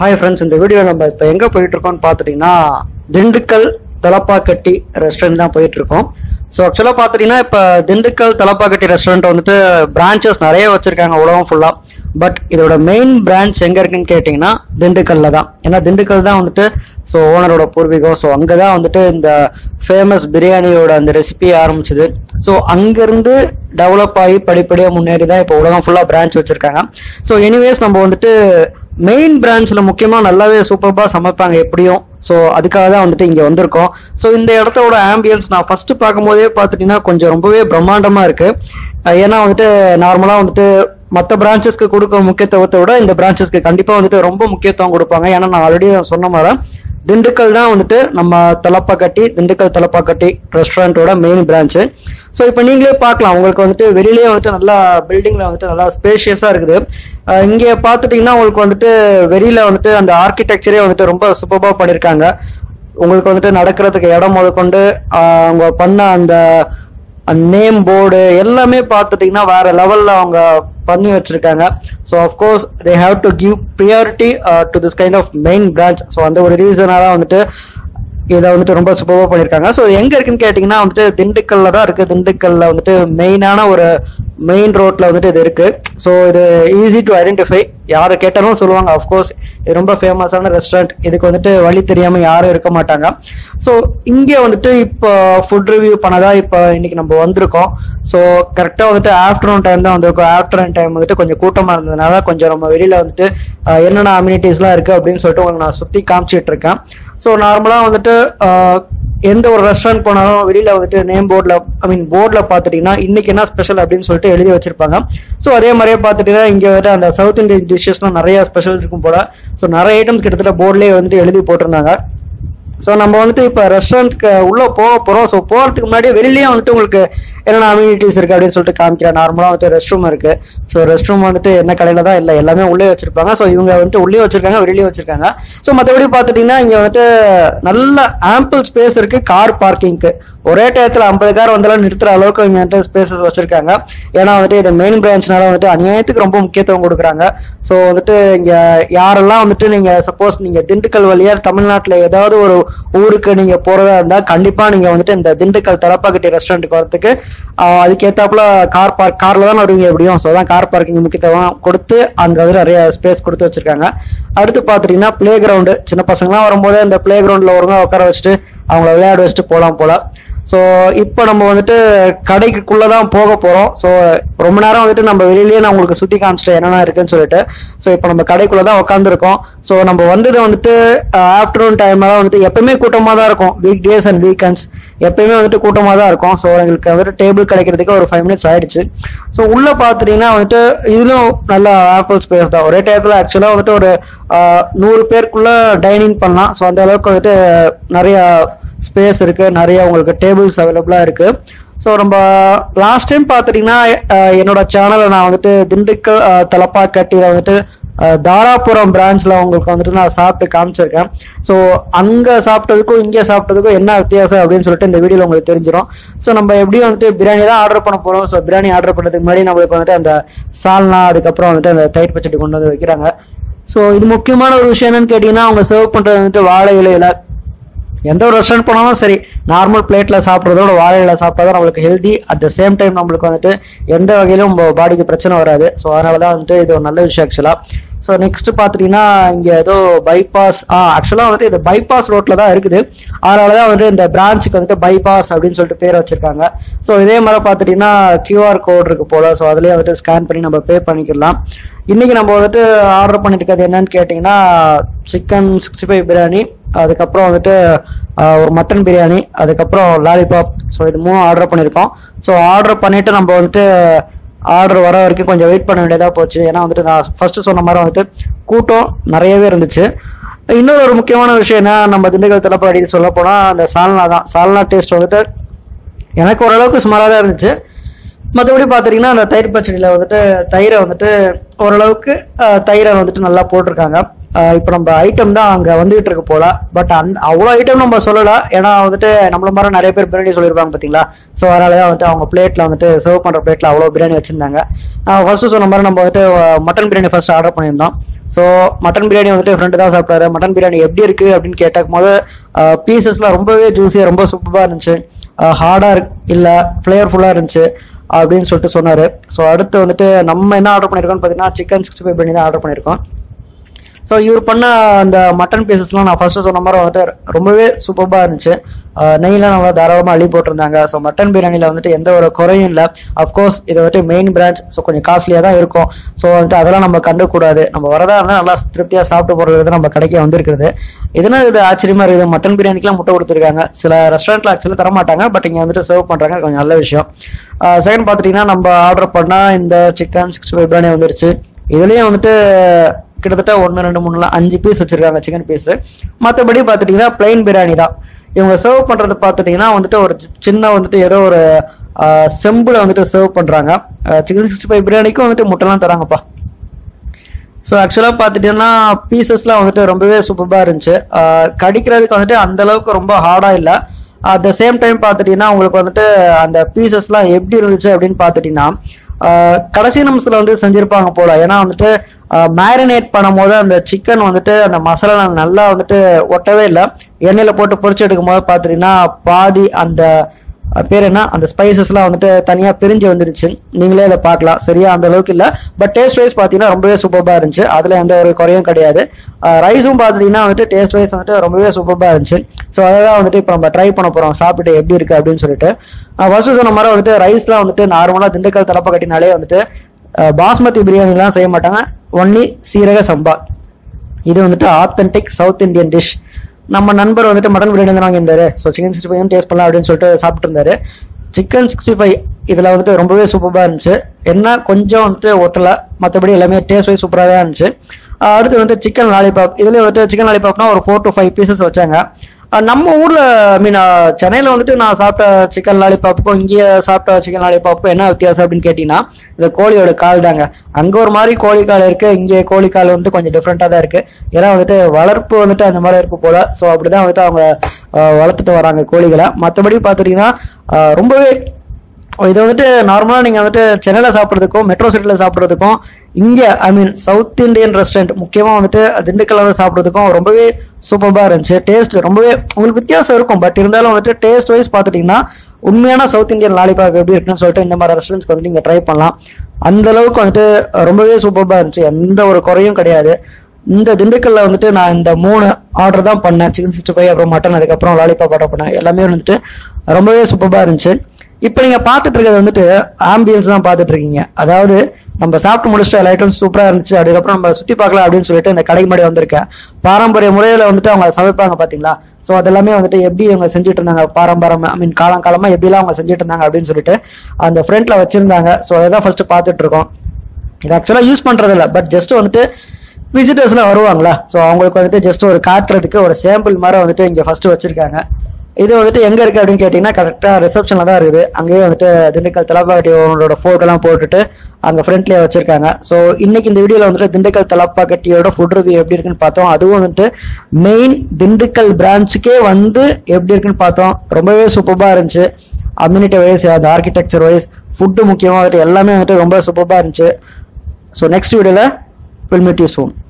hi friends இந்த video நம்ம இப்போ எங்கே போயிட்டு இருக்கோம்னு பார்த்துட்டிங்கன்னா திண்டுக்கல் தலப்பாக்கட்டி ரெஸ்டாரண்ட் தான் போயிட்டு இருக்கோம் ஸோ ஆக்சுவலாக பார்த்துட்டிங்கன்னா இப்போ திண்டுக்கல் தலப்பாக்கட்டி ரெஸ்டாரண்ட் வந்துட்டு பிரான்ச்சஸ் நிறைய வச்சிருக்காங்க உலகம் ஃபுல்லாக பட் இதோட மெயின் பிரான்ச் எங்கே இருக்குன்னு கேட்டிங்கன்னா திண்டுக்கல்ல தான் ஏன்னா திண்டுக்கல் தான் வந்துட்டு ஸோ ஓனரோட பூர்வீகம் ஸோ அங்கே தான் வந்துட்டு இந்த ஃபேமஸ் பிரியாணியோட அந்த ரெசிபி ஆரம்பிச்சது ஸோ அங்கேருந்து டெவலப் ஆகி படிப்படியாக முன்னேறி தான் இப்போ உலகம் ஃபுல்லாக பிரான்ச் வச்சுருக்காங்க ஸோ எனிவேஸ் நம்ம வந்துட்டு மெயின் பிரான்ச்சில் முக்கியமாக நல்லாவே சூப்பராக சமைப்பாங்க எப்படியும் ஸோ அதுக்காக தான் வந்துட்டு இங்கே வந்திருக்கோம் ஸோ இந்த இடத்தோட ஆம்பியன்ஸ் நான் ஃபர்ஸ்ட் பார்க்கும்போதே பார்த்துட்டிங்கன்னா கொஞ்சம் ரொம்பவே பிரம்மாண்டமாக இருக்குது ஏன்னா வந்துட்டு நார்மலாக வந்துட்டு மற்ற பிரான்ச்சஸ்க்கு கொடுக்க முக்கியத்துவத்தை விட இந்த பிரான்ச்சஸ்க்கு கண்டிப்பாக வந்துட்டு ரொம்ப முக்கியத்துவம் கொடுப்பாங்க ஏன்னா நான் ஆல்ரெடி சொன்ன மாதிரி திண்டுக்கல் தான் வந்துட்டு நம்ம தலப்பாக்கட்டி திண்டுக்கல் தலப்பாக்கட்டி ரெஸ்டாரண்ட்டோட மெயின் பிரான்ச்சு ஸோ இப்போ நீங்களே பார்க்கலாம் உங்களுக்கு வந்துட்டு வெளியிலேயே வந்துட்டு நல்லா பில்டிங்கில் வந்துட்டு நல்லா ஸ்பேஷியஸாக இருக்குது அஹ் இங்கே பார்த்துட்டிங்கன்னா உங்களுக்கு வந்துட்டு வெளியில் வந்துட்டு அந்த ஆர்கிடெக்சரே வந்துட்டு ரொம்ப சூப்பராக பண்ணியிருக்காங்க உங்களுக்கு வந்துட்டு நடக்கிறதுக்கு இடம் முதற்கொண்டு அஹ் அவங்க பண்ண அந்த நேம் போர்டு எல்லாமே பார்த்துட்டிங்கன்னா வேற லெவலில் அவங்க பண்ணி வச்சிருக்காங்க so of course they have to give priority to this kind of main branch so அந்த ஒரு ரீசனாக தான் வந்துட்டு இதை வந்துட்டு ரொம்ப சூப்பராக பண்ணியிருக்காங்க ஸோ எங்கே இருக்குன்னு கேட்டிங்கன்னா வந்துட்டு திண்டுக்கல்ல தான் இருக்குது திண்டுக்கல்ல வந்துட்டு மெயினான ஒரு மெயின் ரோட்ல வந்துட்டு இது இருக்கு ஸோ இது ஈஸி டு ஐடென்டிஃபை யாரை கேட்டாலும் சொல்லுவாங்க அஃப்கோர்ஸ் இது ரொம்ப ஃபேமஸான ரெஸ்டாரண்ட் இதுக்கு வந்துட்டு வழி தெரியாமல் யாரும் இருக்க மாட்டாங்க ஸோ இங்கே வந்துட்டு இப்போ ஃபுட் ரிவ்யூ பண்ணதா இப்போ இன்னைக்கு நம்ம வந்திருக்கோம் ஸோ கரெக்டாக வந்துட்டு ஆஃப்டர்நூன் டைம் தான் வந்திருக்கோம் ஆஃப்டர்நூன் டைம் வந்துட்டு கொஞ்சம் கூட்டமாக இருந்ததுனால கொஞ்சம் நம்ம வெளியில் வந்துட்டு அஹ், என்னென்ன அம்யூனிட்டிஸ்லாம் இருக்குது அப்படின்னு சொல்லிட்டு உங்களுக்கு நான் சுற்றி காமிச்சிட்டு இருக்கேன் ஸோ நார்மலாக வந்துட்டு அஹ், எந்த ஒரு ரெஸ்டாரண்ட் போனாலும் வெளியில வந்துட்டு நேம் போர்டில் ஐ மீன் போர்டில் பார்த்துட்டீங்கன்னா இன்னைக்கு என்ன ஸ்பெஷல் அப்படின்னு சொல்லிட்டு எழுதி வச்சிருப்பாங்க ஸோ அதே மாதிரியே பார்த்துட்டீங்கன்னா இங்கே வந்துட்டு அந்த சவுத் இந்தியன் டிஷ்ஷஸ்லாம் நிறைய ஸ்பெஷல் இருக்கும் போல ஸோ நிறைய ஐட்டம்ஸ் கிட்டத்தட்ட போர்ட்லேயே வந்துட்டு எழுதி போட்டிருந்தாங்க ஸோ நம்ம வந்துட்டு இப்போ ரெஸ்டாரண்ட்க்கு உள்ளே போக போகிறோம் ஸோ போகிறதுக்கு முன்னாடி வெளியிலேயே வந்துட்டு உங்களுக்கு என்னென்ன அம்யூனிட்டிஸ் இருக்குது அப்படின்னு சொல்லிட்டு காமிக்கிறேன் நார்மலாக வந்துட்டு ரெஸ்ட் ரூம் இருக்குது ஸோ ரெஸ்ட் ரூம் வந்துட்டு என்ன கடையில் தான் இல்லை எல்லாமே உள்ளே வச்சிருப்பாங்க ஸோ இவங்க வந்துட்டு உள்ளே வச்சிருக்காங்க வெளியே வச்சிருக்காங்க ஸோ மற்றபடி பார்த்துட்டிங்கன்னா இங்கே வந்துட்டு நல்ல ஆம்பிள் ஸ்பேஸ் இருக்குது கார் பார்க்கிங்க்கு ஒரே டயத்தில் ஐம்பது கார் வந்தாலும் நிறுத்துற அளவுக்கு இங்கே வந்துட்டு ஸ்பேசஸ் வச்சிருக்காங்க ஏன்னா வந்துட்டு இது மெயின் பிரான்ச்னால வந்துட்டு அநியாயத்துக்கு ரொம்ப முக்கியத்துவம் கொடுக்குறாங்க ஸோ வந்துட்டு இங்கே யாரெல்லாம் வந்துட்டு நீங்கள் சப்போஸ் நீங்கள் திண்டுக்கல் வழியாக தமிழ்நாட்டில் ஏதாவது ஒரு ஊருக்கு நீங்கள் போகிறதா இருந்தால் கண்டிப்பாக நீங்கள் வந்துட்டு இந்த திண்டுக்கல் தலப்பாக்கட்டி ரெஸ்டாரண்ட்டுக்கு வரதுக்கு ஆஹ், அதுக்கேத்தாப்புல கார் பார்க் காரில் தான் வருவீங்க எப்படியும் ஸோ தான் கார் பார்க்கிங் முக்கியத்துவம் கொடுத்து அங்கே வந்து நிறைய ஸ்பேஸ் கொடுத்து வச்சிருக்காங்க அடுத்து பார்த்துட்டிங்கன்னா ப்ளே கிரவுண்டு சின்ன பசங்களாம் வரும்போது அந்த ப்ளே கிரவுண்டில் ஒருங்க உட்கார வச்சுட்டு அவங்கள விளையாட வச்சுட்டு போகலாம் போல ஸோ இப்போ நம்ம வந்துட்டு கடைக்குள்ளே தான் போக போகிறோம் ஸோ ரொம்ப நேரம் வந்துட்டு நம்ம வெளியிலேயே நான் உங்களுக்கு சுற்றி காமிச்சிட்டேன் என்னென்ன இருக்குன்னு சொல்லிட்டு ஸோ இப்போ நம்ம கடைக்குள்ளே தான் உட்காந்துருக்கோம் ஸோ நம்ம வந்தது வந்துட்டு ஆஃப்டர்நூன் டைம்லாம் வந்துட்டு எப்பயுமே கூட்டமாக தான் இருக்கும் வீக் டேஸ் அண்ட் வீக்கெண்ட்ஸ் எப்பயுமே வந்துட்டு கூட்டமாக தான் இருக்கும் ஸோ எங்களுக்கு வந்துட்டு டேபிள் கிடைக்கிறதுக்கு ஒரு ஃபைவ் மினிட்ஸ் ஆயிடுச்சு ஸோ உள்ளே பார்த்துட்டிங்கன்னா வந்துட்டு இதுலும் நல்ல ஆப்பிள் ஸ்பேஸ் தான் ஒரே டயத்தில் ஆக்சுவலாக வந்துட்டு ஒரு ஆஹ், நூறு பேருக்குள்ள டைனிங் பண்ணலாம் ஸோ அந்த அளவுக்கு வந்துட்டு நிறைய ஸ்பேஸ் இருக்கு நிறைய உங்களுக்கு டேபிள்ஸ் அவைலபிளாக இருக்கு ஸோ நம்ம லாஸ்ட் டைம் பார்த்துட்டிங்கன்னா அஹ், என்னோட சேனலை நான் வந்துட்டு திண்டுக்கல் அஹ், தலப்பாக்கட்டியில் வந்துட்டு அஹ், தாராபுரம் பிரான்ச்சில் உங்களுக்கு வந்துட்டு நான் சாப்பிட்டு காமிச்சிருக்கேன் ஸோ அங்கே சாப்பிட்டதுக்கும் இங்கே சாப்பிட்டதுக்கும் என்ன வித்தியாசம் அப்படின்னு சொல்லிட்டு இந்த வீடியோவில் உங்களுக்கு தெரிஞ்சிடும் ஸோ நம்ம எப்படியும் வந்துட்டு பிரியாணி தான் ஆர்டர் பண்ண போகிறோம் ஸோ பிரியாணி ஆர்டர் பண்ணுறதுக்கு முன்னாடி நம்மளுக்கு வந்துட்டு அந்த சால்னா அதுக்கப்புறம் வந்துட்டு அந்த தயிர் பச்சடி கொண்டு வந்து வைக்கிறாங்க ஸோ இது முக்கியமான ஒரு விஷயம் என்னன்னு கேட்டிங்கன்னா அவங்க சர்வ் பண்ணுறது வந்துட்டு வாழை இலையில எந்த ஒரு ரெஸ்டாரண்ட் போனாலும் சரி நார்மல் பிளேட்ல சாப்பிட்றதோட வாழையில சாப்பிட்டா தான் நம்மளுக்கு healthy at the same time நம்மளுக்கு வந்துட்டு எந்த வகையிலும் பாடிக்கு பிரச்சனை வராது ஸோ அதனால தான் வந்துட்டு இது ஒரு நல்ல விஷயம் ஆக்சுவலாக ஸோ நெக்ஸ்ட் பார்த்துட்டீங்கன்னா இங்கே ஏதோ பைபாஸ் ஆ ஆக்சுவலாக வந்துட்டு இது பைபாஸ் ரோட்டில் தான் இருக்குது அதனால தான் வந்துட்டு இந்த பிரான்ச்சுக்கு வந்துட்டு பைபாஸ் அப்படின்னு சொல்லிட்டு பேர் வச்சிருக்காங்க ஸோ இதே மாதிரி பார்த்துட்டீங்கன்னா கியூஆர் கோட் இருக்கு போல ஸோ அதுலேயே வந்துட்டு ஸ்கேன் பண்ணி நம்ம பே பண்ணிக்கலாம் இன்னைக்கு நம்ம வந்துட்டு ஆர்டர் பண்ணிட்டு இருக்கிறது என்னன்னு கேட்டிங்கன்னா சிக்கன் சிக்ஸ்டி ஃபைவ் பிரியாணி அதுக்கப்புறம் வந்துட்டு ஆஹ், ஒரு மட்டன் பிரியாணி அதுக்கப்புறம் லாலிபாப் ஸோ இது மூணு ஆர்டர் பண்ணியிருக்கோம் ஸோ ஆர்டர் பண்ணிட்டு நம்ம வந்துட்டு ஆர்டர் வர வரைக்கும் கொஞ்சம் வெயிட் பண்ண வேண்டியதாக போச்சு ஏன்னா வந்துட்டு நான் ஃபர்ஸ்ட் சொன்ன மாதிரி வந்துட்டு கூட்டம் நிறையவே இருந்துச்சு இன்னொரு ஒரு முக்கியமான விஷயம் என்ன நம்ம திண்டுக்கல் தலப்பாடி சொல்ல போனால் அந்த சால்னா தான் சால்னா டேஸ்ட் வந்துட்டு எனக்கு ஓரளவுக்கு சுமாராக தான் இருந்துச்சு மற்றபடி பார்த்துட்டிங்கன்னா அந்த தயிர் பச்சடியில் வந்துட்டு தயிரை வந்துட்டு ஓரளவுக்கு அஹ், தயிரை வந்துட்டு நல்லா போட்டிருக்காங்க இப்போ நம்ம ஐட்டம் தான் அங்கே வந்துகிட்டு இருக்கு போல பட் அந்த அவ்வளோ ஐட்டம் நம்ம சொல்லலை ஏன்னா வந்துட்டு நம்மள மாதிரி நிறைய பேர் பிரியாணி சொல்லியிருப்பாங்க பார்த்தீங்களா ஸோ அதனால தான் வந்துட்டு அவங்க பிளேட்டில் வந்துட்டு சர்வ் பண்ணுற பிளேட்டில் அவ்வளோ பிரியாணி வச்சிருந்தாங்க நான் ஃபர்ஸ்ட் சொன்ன மாதிரி நம்ம வந்துட்டு மட்டன் பிரியாணி ஃபர்ஸ்ட் ஆர்டர் பண்ணியிருந்தோம் ஸோ மட்டன் பிரியாணி வந்துட்டு ஃப்ரெண்டு தான் சாப்பிட்டாரு மட்டன் பிரியாணி எப்படி இருக்கு அப்படின்னு கேட்டாக்கும் போது பீசஸ்லாம் ரொம்பவே ஜூஸியாக ரொம்ப சூப்பராக இருந்துச்சு ஹார்டாக இல்லை ஃப்ளேவர்ஃபுல்லாக இருந்துச்சு அப்படின்னு சொல்லிட்டு சொன்னார் ஸோ அடுத்து வந்துட்டு நம்ம என்ன ஆர்டர் பண்ணியிருக்கோம்னு பார்த்தீங்கன்னா சிக்கன் சிக்ஸ்டி ஃபைவ் பிரியாணி தான் ஆர்டர் பண்ணியிருக்கோம் ஸோ இவர் பண்ண அந்த மட்டன் பீசஸ்லாம் நான் ஃபர்ஸ்ட் சொன்ன மாதிரி வந்துட்டு ரொம்பவே சூப்பராக இருந்துச்சு அஹ் நெய்லாம் நல்லா தாராளமாக அள்ளி போட்டிருந்தாங்க ஸோ மட்டன் பிரியாணியில் வந்துட்டு எந்த ஒரு குறையும் இல்லை அஃப்கோர்ஸ் இது வந்துட்டு மெயின் பிரான்ச் ஸோ கொஞ்சம் காஸ்ட்லியாக தான் இருக்கும் ஸோ வந்துட்டு அதெல்லாம் நம்ம கண்டுக்கூடாது நம்ம வரதா இருந்தால் நல்லா திருப்தியாக சாப்பிட்டு போகிறது நம்ம கடைக்கே வந்திருக்குது இதுனா இது ஆச்சரியமா இருக்குது மட்டன் பிரியாணிக்கெலாம் முட்டை கொடுத்துருக்காங்க சில ரெஸ்டாரண்ட்ல ஆக்சுவலி தர மாட்டாங்க பட் இங்கே வந்துட்டு சர்வ் பண்ணுறாங்க கொஞ்சம் நல்ல விஷயம் செகண்ட் பார்த்துட்டிங்கன்னா நம்ம ஆர்டர் பண்ணால் இந்த சிக்கன் சிக்ஸ்டி ஃபைவ் பிரியாணி வந்துருச்சு இதுலேயும் வந்துட்டு கிட்டத்தட்ட ஒன்று ரெண்டு மூணுல அஞ்சு பீஸ் வச்சிருக்காங்க சிக்கன் பீஸ் மற்றபடி பார்த்துட்டிங்கன்னா பிளைன் பிரியாணி தான் இவங்க சர்வ் பண்ணுறது பார்த்துட்டிங்கன்னா வந்துட்டு ஒரு சி- சின்ன வந்துட்டு ஏதோ ஒரு செம்பில் வந்துட்டு சர்வ் பண்ணுறாங்க சிக்கன் சிக்ஸ்டி ஃபைவ் பிரியாணிக்கும் வந்துட்டு முட்டைலாம் தராங்கப்பா ஸோ ஆக்சுவலாக பார்த்துட்டீங்கன்னா பீசஸ்லாம் வந்துட்டு ரொம்பவே சூப்பராக இருந்துச்சு ஆஹ் கடிக்கிறதுக்கு வந்துட்டு அந்த அளவுக்கு ரொம்ப ஹார்டாக இல்லை அட் த சேம் டைம் பார்த்துட்டீங்கன்னா உங்களுக்கு வந்துட்டு அந்த பீசஸ்லாம் எப்படி இருந்துச்சு அப்படின்னு பார்த்துட்டீங்கன்னா ஆஹ் கடைசி நிமிஷத்தில் வந்து செஞ்சுருப்பாங்க போல ஏன்னா வந்துட்டு மேரினேட் பண்ணும்போது அந்த சிக்கன் வந்துட்டு அந்த மசாலா நல்லா வந்துட்டு ஒட்டவே இல்லை எண்ணெயில் போட்டு பொரிச்சு எடுக்கும் போது பார்த்துட்டீங்கன்னா பாதி அந்த அது பேர் என்ன அந்த ஸ்பைசஸ்லாம் வந்துட்டு தனியாக பிரிஞ்சு வந்துருச்சு நீங்களே அதை பார்க்கலாம் சரியா அந்த அளவுக்கு இல்லை பட் டேஸ்ட் வைஸ் பார்த்தீங்கன்னா ரொம்பவே சூப்பராக இருந்துச்சு அதில் எந்த ஒரு குறையும் கிடையாது ரைஸும் பார்த்துட்டீங்கன்னா வந்துட்டு டேஸ்ட் வைஸ் வந்துட்டு ரொம்பவே சூப்பராக இருந்துச்சு ஸோ அதை தான் வந்துட்டு இப்போ நம்ம ட்ரை பண்ண போகிறோம் சாப்பிட்டு எப்படி இருக்கு அப்படின்னு சொல்லிட்டு ஃபர்ஸ்ட் சொன்ன மாதிரி வந்துட்டு ரைஸ்லாம் வந்துட்டு நார்மலாக திண்டுக்கல் தலப்பை கட்டினாலே வந்துட்டு அஹ், பாஸ்மதி பிரியாணிலாம் செய்ய மாட்டாங்க ஒன்லி சீரக சம்பா இது வந்துட்டு ஆத்தென்டிக் சவுத் இந்தியன் டிஷ் நம்ம நண்பர் வந்துட்டு மட்டன் பிரியாணி தான் வாங்கியிருந்தாரு so chicken sixty five taste பண்ணலாம் அப்படின்னு சொல்லிட்டு சாப்பிட்டு இருந்தாரு சிக்கன் சிக்ஸ்டி ஃபைவ் இதில் வந்துட்டு ரொம்பவே சூப்பராக இருந்துச்சு என்ன கொஞ்சம் வந்துட்டு ஒட்டலை மற்றபடி எல்லாமே டேஸ்ட் வைஸ் சூப்பராக தான் இருந்துச்சு ஆஹ் அடுத்து வந்துட்டு சிக்கன் லாலிபாப் இதுலேயே வந்துட்டு சிக்கன் லாலிபாப்னா ஒரு ஃபோர் டு ஃபைவ் பீசஸ் வச்சாங்க ஆஹ் நம்ம ஊரில் ஐ மீன் சென்னையில் வந்துட்டு நான் சாப்பிட்ட சிக்கன் லாலிபாப்புக்கும் இங்கே சாப்பிட்ட சிக்கன் லாலிபாப்புக்கும் என்ன வித்தியாசம் அப்படின்னு கேட்டிங்கன்னா இந்த கோழியோட கால் தாங்க அங்கே ஒரு மாதிரி கோழி கால் இருக்கு இங்கே கோழி கால் வந்துட்டு கொஞ்சம் டிஃப்ரெண்ட்டாக தான் இருக்கு ஏன்னா வந்துட்டு வளர்ப்பு வந்துட்டு அந்த மாதிரி இருக்கு போல ஸோ அப்படிதான் வந்துட்டு அவங்க ஆஹ் வளர்த்துட்டு வராங்க கோழிகளை மற்றபடி பார்த்துட்டிங்கன்னா ஆஹ் ரொம்பவே இது வந்துட்டு நார்மலாக நீங்கள் வந்துட்டு சென்னையில் சாப்பிட்றதுக்கும் மெட்ரோ சிட்டியில் சாப்பிட்றதுக்கும் இங்கே I mean south Indian restaurant முக்கியமாக வந்துட்டு திண்டுக்கல்ல வந்து சாப்பிட்றதுக்கும் ரொம்பவே சூப்பராக இருந்துச்சு டேஸ்ட் ரொம்பவே உங்களுக்கு வித்தியாசம் இருக்கும் பட் இருந்தாலும் வந்துட்டு டேஸ்ட் வைஸ் பார்த்துட்டிங்கன்னா உண்மையான சவுத் இந்தியன் லாலிபாப் எப்படி இருக்குன்னு சொல்லிட்டு இந்த மாதிரி ரெஸ்டாரண்ட்ஸ்க்கு வந்து நீங்கள் ட்ரை பண்ணலாம் அந்த அளவுக்கு வந்துட்டு ரொம்பவே சூப்பராக இருந்துச்சு எந்த ஒரு குறையும் கிடையாது இந்த திண்டுக்கல்ல வந்துட்டு நான் இந்த மூணு ஆர்டர் தான் பண்ணேன் சிக்கன் சிக்ஸ்டி ஃபைவ் அப்புறம் மட்டன் அதுக்கப்புறம் லாலிபாப் ஆர்டர் பண்ணேன் எல்லாமே வந்துட்டு ரொம்பவே சூப்பராக இருந்துச்சு இப்போ நீங்க பார்த்துட்டு இருக்கிறது வந்துட்டு ஆம்பியன்ஸ் தான் பார்த்துட்டு இருக்கீங்க அதாவது நம்ம சாப்பிட்டு முடிச்சுட்டு எல்லா ஐட்டம்ஸ் சூப்பராக இருந்துச்சு அதுக்கப்புறம் நம்ம சுற்றி பார்க்கலாம் அப்படின்னு சொல்லிட்டு இந்த கடைக்கு முன்னாடி வந்திருக்கேன் பாரம்பரிய முறையில் வந்துட்டு அவங்க சமைப்பாங்க பார்த்தீங்களா ஸோ அதெல்லாமே வந்துட்டு எப்படி அவங்க செஞ்சுட்டு இருந்தாங்க பாரம்பரியம் ஐ மீன் காலங்காலமாக எப்படிலாம் அவங்க செஞ்சுட்டு இருந்தாங்க அப்படின்னு சொல்லிட்டு அந்த ஃப்ரண்ட்ல வச்சிருந்தாங்க ஸோ அதை தான் ஃபர்ஸ்ட் பார்த்துட்டு இருக்கோம் இது ஆக்சுவலாக யூஸ் பண்ணுறது இல்லை பட் ஜஸ்ட் வந்துட்டு விசிட்டர்ஸ்லாம் வருவாங்களா ஸோ அவங்களுக்கு வந்துட்டு ஜஸ்ட் ஒரு காட்டுறதுக்கு ஒரு சாம்பிள் மாதிரி வந்துட்டு இங்கே ஃபர்ஸ்ட் வச்சிருக்காங்க இது வந்துட்டு எங்க இருக்கு அப்படின்னு கேட்டிங்கன்னா கரெக்டாக ரிசப்ஷனில் தான் இருக்குது அங்கேயே வந்துட்டு திண்டுக்கல் தலப்பாக்கட்டியோட ஃபோட்டோலாம் போட்டுட்டு அங்கே ஃப்ரண்ட்லேயே வச்சிருக்காங்க ஸோ இன்னைக்கு இந்த வீடியோவில் வந்துட்டு திண்டுக்கல் தலப்பாக்கட்டியோட ஃபுட் ரிவ்யூ எப்படி இருக்குன்னு பார்த்தோம் அதுவும் வந்துட்டு மெயின் திண்டுக்கல் பிரான்ச்சுக்கே வந்து எப்படி இருக்குன்னு பார்த்தோம் ரொம்பவே சூப்பராக இருந்துச்சு அம்யூனிட்டி வைஸ் அந்த ஆர்கிடெக்சர் வைஸ் ஃபுட்டு முக்கியமாக வந்துட்டு எல்லாமே வந்துட்டு ரொம்ப சூப்பராக இருந்துச்சு ஸோ நெக்ஸ்ட் வீடியோவில் வில் மீட் யூ சூன்